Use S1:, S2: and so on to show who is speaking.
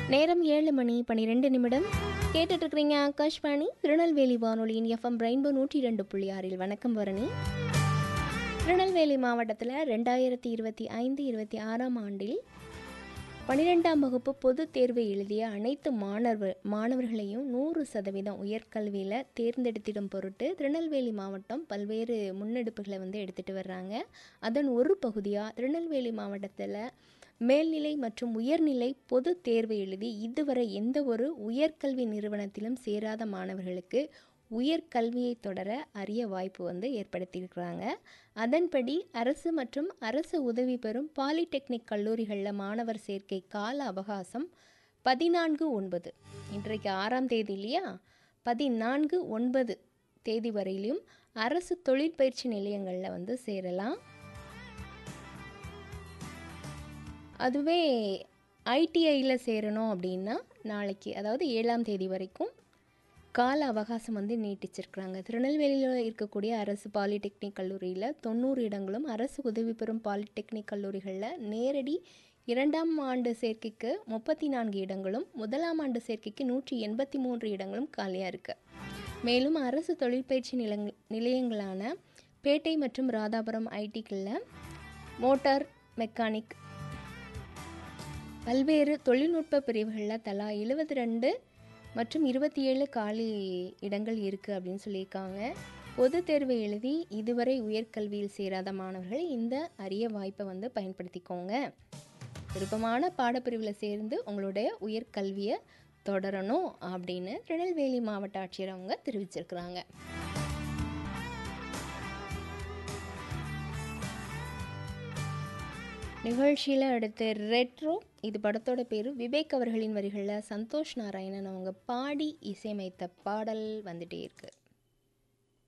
S1: நேரம் ஏழு மணி பன்னிரெண்டு நிமிடம் கேட்டுட்டு இருக்கிறீங்க ஆகாஷ்வாணி திருநெல்வேலி வானொலியின் எஃப்எம் ரெயின்போ நூற்றி ரெண்டு புள்ளி ஆறில் வணக்கம் வரணி திருநெல்வேலி மாவட்டத்தில் ரெண்டாயிரத்தி இருபத்தி ஐந்து இருபத்தி ஆறாம் ஆண்டில் பன்னிரெண்டாம் வகுப்பு பொதுத் தேர்வு எழுதிய அனைத்து மாணவர் மாணவர்களையும் நூறு சதவீதம் உயர்கல்வியில் தேர்ந்தெடுத்திடும் பொருட்டு திருநெல்வேலி மாவட்டம் பல்வேறு முன்னெடுப்புகளை வந்து எடுத்துகிட்டு வர்றாங்க அதன் ஒரு பகுதியாக திருநெல்வேலி மாவட்டத்தில் மேல்நிலை மற்றும் உயர்நிலை பொது தேர்வு எழுதி இதுவரை எந்த ஒரு உயர்கல்வி நிறுவனத்திலும் சேராத மாணவர்களுக்கு உயர்கல்வியை தொடர அரிய வாய்ப்பு வந்து ஏற்படுத்தியிருக்கிறாங்க அதன்படி அரசு மற்றும் அரசு உதவி பெறும் பாலிடெக்னிக் கல்லூரிகளில் மாணவர் சேர்க்கை கால அவகாசம் பதினான்கு ஒன்பது இன்றைக்கு ஆறாம் தேதி இல்லையா பதினான்கு ஒன்பது தேதி வரையிலும் அரசு தொழிற்பயிற்சி நிலையங்களில் வந்து சேரலாம் அதுவே ஐடிஐயில் சேரணும் அப்படின்னா நாளைக்கு அதாவது ஏழாம் தேதி வரைக்கும் கால அவகாசம் வந்து நீட்டிச்சிருக்கிறாங்க திருநெல்வேலியில் இருக்கக்கூடிய அரசு பாலிடெக்னிக் கல்லூரியில் தொண்ணூறு இடங்களும் அரசு உதவி பெறும் பாலிடெக்னிக் கல்லூரிகளில் நேரடி இரண்டாம் ஆண்டு சேர்க்கைக்கு முப்பத்தி நான்கு இடங்களும் முதலாம் ஆண்டு சேர்க்கைக்கு நூற்றி எண்பத்தி மூன்று இடங்களும் காலியாக இருக்குது மேலும் அரசு தொழிற்பயிற்சி நிலங் நிலையங்களான பேட்டை மற்றும் ராதாபுரம் ஐடிக்களில் மோட்டார் மெக்கானிக் பல்வேறு தொழில்நுட்ப பிரிவுகளில் தலா எழுபத்தி ரெண்டு மற்றும் இருபத்தி ஏழு காலி இடங்கள் இருக்குது அப்படின்னு சொல்லியிருக்காங்க பொது தேர்வை எழுதி இதுவரை உயர்கல்வியில் சேராத மாணவர்கள் இந்த அரிய வாய்ப்பை வந்து பயன்படுத்திக்கோங்க விருப்பமான பாடப்பிரிவில் சேர்ந்து உங்களுடைய உயர்கல்வியை தொடரணும் அப்படின்னு திருநெல்வேலி மாவட்ட ஆட்சியர் அவங்க தெரிவிச்சிருக்கிறாங்க நிகழ்ச்சியில் அடுத்து ரெட்ரோ இது படத்தோட பேர் விவேக் அவர்களின் வரிகளில் சந்தோஷ் நாராயணன் அவங்க பாடி இசையமைத்த பாடல் வந்துட்டே இருக்குது